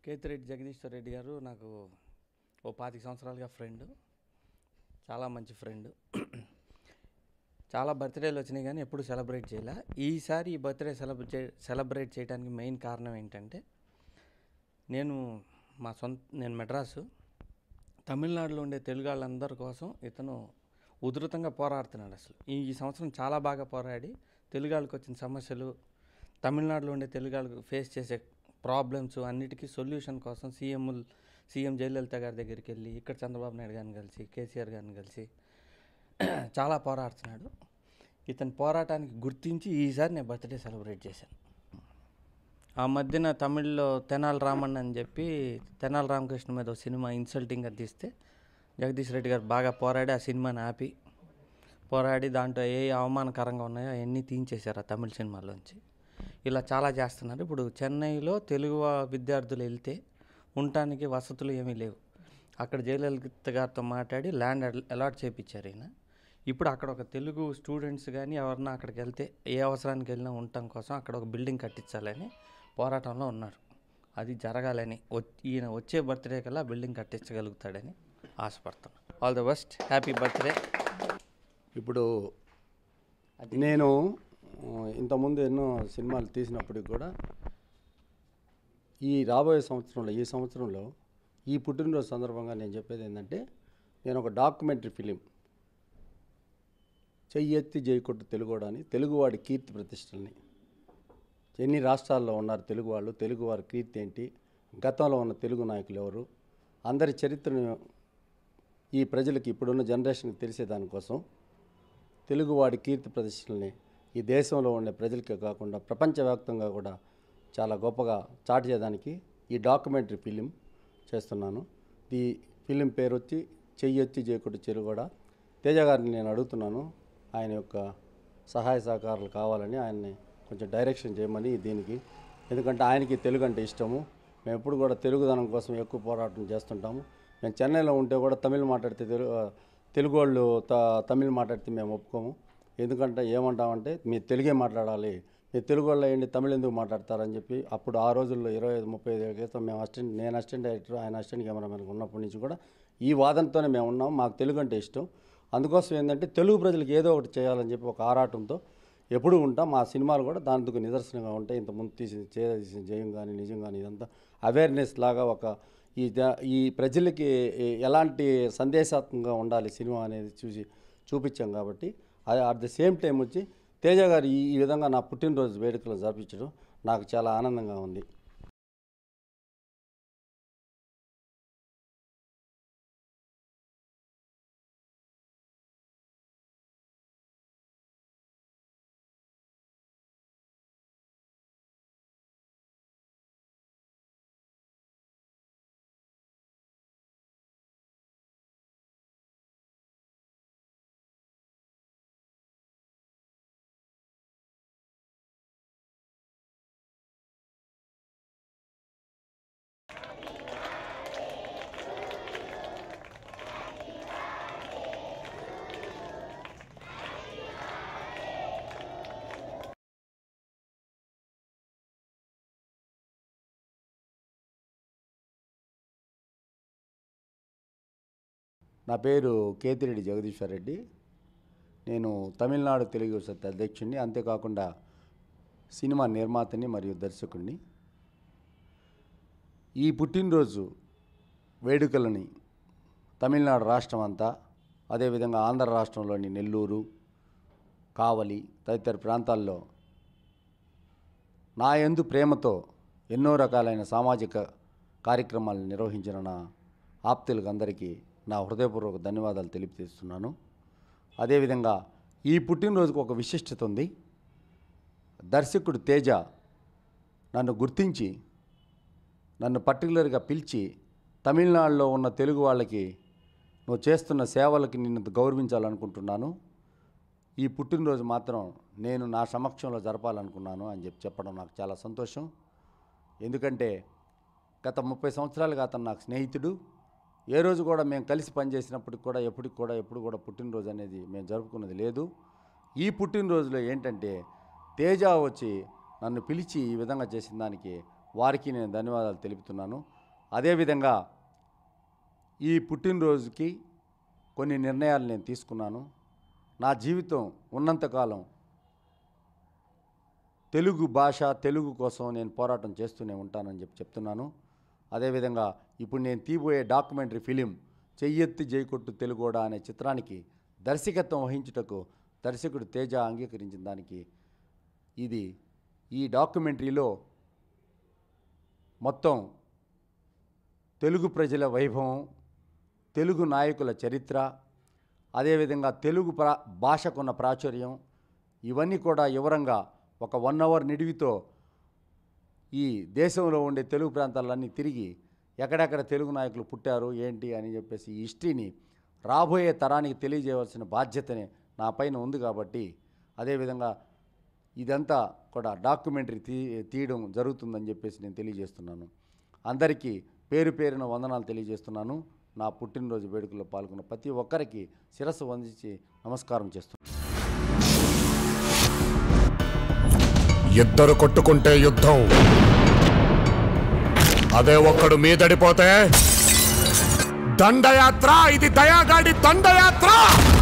కేతిరెడ్డి జగదీశ్వర్ రెడ్డి గారు నాకు ఓ పాతిక సంవత్సరాలుగా ఫ్రెండ్ చాలా మంచి ఫ్రెండ్ చాలా బర్త్డేలు వచ్చినాయి కానీ ఎప్పుడు సెలబ్రేట్ చేయలే ఈసారి ఈ బర్త్డే సెలబ్రేట్ సెలబ్రేట్ చేయడానికి మెయిన్ కారణం ఏంటంటే నేను మా సొంత నేను మెడ్రాసు తమిళనాడులో ఉండే తెలుగు వాళ్ళందరి కోసం ఇతను ఉధృతంగా పోరాడుతున్నాడు అసలు ఈ ఈ సంవత్సరం చాలా బాగా పోరాడి తెలుగు వాళ్ళకి వచ్చిన సమస్యలు తమిళనాడులో ఉండే తెలుగు వాళ్ళకు ఫేస్ చేసే ప్రాబ్లమ్స్ అన్నిటికీ సొల్యూషన్ కోసం సీఎం సీఎం జయలలిత గారి దగ్గరికి వెళ్ళి ఇక్కడ చంద్రబాబు నాయుడు గారిని కలిసి కేసీఆర్ గారిని కలిసి చాలా పోరాడుతున్నాడు ఇతని పోరాటానికి గుర్తించి ఈసారి నేను బర్త్డే సెలబ్రేట్ చేశాను ఆ మధ్యన తమిళ్లో తెనాలి రామన్ అని చెప్పి తెనాలి రామకృష్ణ మీద ఒక సినిమా ఇన్సల్టింగ్గా తీస్తే జగదీష్ రెడ్డి గారు బాగా పోరాడి ఆ సినిమాని ఆపి పోరాడి దాంట్లో ఏ అవమానకరంగా ఉన్నాయో అవన్నీ తీయించేశారు ఆ తమిళ సినిమాలోంచి ఇలా చాలా చేస్తున్నారు ఇప్పుడు చెన్నైలో తెలుగు వా- విద్యార్థులు వెళ్తే ఉండటానికి వసతులు ఏమీ లేవు అక్కడ జయలలిత గారితో మాట్లాడి ల్యాండ్ అలాట్ చేయించారు ఈయన ఇప్పుడు అక్కడ ఒక తెలుగు స్టూడెంట్స్ కానీ ఎవరన్నా అక్కడికి వెళ్తే ఏ అవసరానికి వెళ్ళినా ఉండటం కోసం అక్కడ ఒక బిల్డింగ్ కట్టించాలని పోరాటంలో ఉన్నారు అది జరగాలని వ- ఈయన వచ్చే బర్త్డే కల్లా బిల్డింగ్ కట్టించగలుగుతాడని ఆశపడుతున్నాను all the best happy birthday ఇప్పుడు నేను ఆ, ఇంతకుముందు ఎన్నో సినిమాలు తీసినప్పటికి కూడా ఈ రాబోయే సంవత్సరంలో ఈ సంవత్సరంలో ఈ పుట్టినరోజు సందర్భంగా నేను చెప్పేది ఏంటంటే నేను ఒక డాక్యుమెంటరీ ఫిలిం చెయ్యెత్తి జైకొట్టు తెలుగువాడని తెలుగువాడి కీర్తి ప్రతిష్టల్ని ఎన్ని రాష్ట్రాల్లో ఉన్నారు తెలుగు వాళ్ళు తెలుగు వారి కీర్తి ఏంటి గతంలో ఉన్న తెలుగు నాయకులు ఎవరు అందరి చరిత్రను ఈ ప్రజలకి ఇప్పుడున్న జనరేషన్కి తెలిసే దానికోసం తెలుగువాడి కీర్తి ప్రతిష్టల్ని ఈ దేశంలో ఉండే ప్రజలకే కాకుండా ప్రపంచవ్యాప్తంగా కూడా చాలా గొప్పగా చాటు చేయడానికి ఈ డాక్యుమెంటరీ ఫిలిం చేస్తున్నాను ఈ ఫిలిం పేరు వచ్చి చెయ్యొచ్చి చేయకుట్టు చెరుగూడ తేజ గారిని నేను అడుగుతున్నాను ఆయన యొక్క సహాయ సహకారాలు కావాలని ఆయన్ని కొంచెం డైరెక్షన్ చేయమని దీనికి ఎందుకంటే ఆయనకి తెలుగు అంటే ఇష్టము మేము ఎప్పుడు కూడా తెలుగుదనం కోసం ఎక్కువ పోరాటం చేస్తుంటాము మేము చెన్నైలో ఉంటే కూడా తమిళ్ మాట్లాడితే తెలుగు తెలుగు వాళ్ళు త తమిళ్ మాట్లాడితే మేము ఒప్పుకోము ఎందుకంటే ఏమంటామంటే మీరు తెలుగే మాట్లాడాలి మీరు తెలుగు వాళ్ళు ఏంటి తమిళ్ ఎందుకు మాట్లాడతారని చెప్పి అప్పుడు ఆ రోజుల్లో ఇరవై ఐదు ముప్పై ఐదు క్రితం మేము అసిస్టెంట్ నేను అసిస్టెంట్ డైరెక్టర్ ఆయన అసిస్టెంట్ కెమెరామెన్ ఉన్నప్పటి నుంచి కూడా ఈ వాదనతోనే మేము ఉన్నాం మాకు తెలుగు అంటే ఇష్టం అందుకోసం ఏంటంటే తెలుగు ప్రజలకు ఏదో ఒకటి చేయాలని చెప్పి ఒక ఆరాటంతో ఎప్పుడు ఉంటాం మా సినిమాలు కూడా దానికి నిదర్శనంగా ఉంటాయి ఇంతకుముందు తీసిన చేసిన జయం కానీ నిజం కానీ ఇదంతా అవేర్నెస్ లాగా ఒక ఈ జ- ఈ ప్రజలకి ఏ- ఎలాంటి సందేశాత్మకంగా ఉండాలి సినిమా అనేది చూసి చూపించాం కాబట్టి అది అట్ ద సేమ్ టైం వచ్చి తేజ గారు ఈ ఈ విధంగా నా పుట్టినరోజు వేడుకలు జరిపించడం నాకు చాలా ఆనందంగా ఉంది నా పేరు కేతిరెడ్డి జగదీశ్వర్ రెడ్డి నేను తమిళనాడు తెలుగు సత్ అధ్యక్షుడిని అంతేకాకుండా సినిమా నిర్మాతని మరియు దర్శకుడిని ఈ పుట్టినరోజు వేడుకలని తమిళనాడు రాష్ట్రం అంతా అదేవిధంగా ఆంధ్ర రాష్ట్రంలోని నెల్లూరు కావలి తదితర ప్రాంతాల్లో నా యందు ప్రేమతో ఎన్నో రకాలైన సామాజిక కార్యక్రమాలను నిర్వహించిన నా ఆప్తులకు అందరికీ నా హృదయపూర్వక ధన్యవాదాలు తెలియజేస్తున్నాను అదేవిధంగా ఈ పుట్టినరోజుకు ఒక విశిష్టత ఉంది దర్శకుడు తేజ నన్ను గుర్తించి నన్ను పర్టికులర్గా పిలిచి తమిళనాడులో ఉన్న తెలుగు వాళ్ళకి నువ్వు చేస్తున్న సేవలకి నిన్ను గౌరవించాలనుకుంటున్నాను ఈ పుట్టినరోజు మాత్రం నేను నా సమక్షంలో జరపాలనుకున్నాను అని చెప్పి చెప్పడం నాకు చాలా సంతోషం ఎందుకంటే గత ముప్పై సంవత్సరాలుగా అతను నాకు స్నేహితుడు ఏ రోజు కూడా మేము కలిసి పనిచేసినప్పటికి కూడా ఎప్పటికి కూడా ఎప్పుడు కూడా పుట్టినరోజు అనేది మేము జరుపుకున్నది లేదు ఈ పుట్టినరోజులో ఏంటంటే తేజ వచ్చి నన్ను పిలిచి ఈ విధంగా చేసిన దానికి వారికి నేను ధన్యవాదాలు తెలుపుతున్నాను అదేవిధంగా ఈ పుట్టినరోజుకి కొన్ని నిర్ణయాలు నేను తీసుకున్నాను నా జీవితం ఉన్నంతకాలం తెలుగు భాష తెలుగు కోసం నేను పోరాటం చేస్తూనే ఉంటానని చెప్పి చెప్తున్నాను అదేవిధంగా ఇప్పుడు నేను తీయబోయే డాక్యుమెంటరీ ఫిలిం చెయ్యెత్తి జైకొట్టు తెలుగోడా అనే చిత్రానికి దర్శకత్వం వహించుటకు దర్శకుడు తేజ అంగీకరించిన దానికి ఇది ఈ డాక్యుమెంటరీలో మొత్తం తెలుగు ప్రజల వైభవం తెలుగు నాయకుల చరిత్ర అదేవిధంగా తెలుగు ప్రా భాషకున్న ప్రాచుర్యం ఇవన్నీ కూడా వివరంగా ఒక వన్ అవర్ నిడివితో ఈ దేశంలో ఉండే తెలుగు ప్రాంతాలన్నీ తిరిగి ఎక్కడెక్కడ తెలుగు నాయకులు పుట్టారు ఏంటి అని చెప్పేసి ఈ హిస్టరీని రాబోయే తరానికి తెలియజేయవలసిన బాధ్యతనే నా పైన ఉంది కాబట్టి అదేవిధంగా ఇదంతా కూడా డాక్యుమెంటరీ తీ తీయడం జరుగుతుందని చెప్పేసి నేను తెలియజేస్తున్నాను అందరికీ పేరు పేరున వందనాలు తెలియజేస్తున్నాను నా పుట్టినరోజు వేడుకల్లో పాల్గొన్న ప్రతి ఒక్కరికి శిరస్సు వందించి నమస్కారం చేస్తున్నాను ఇద్దరు కొట్టుకుంటే యుద్ధం అదే ఒక్కడు మీదడిపోతే దండయాత్ర ఇది దయాగాడి దండయాత్ర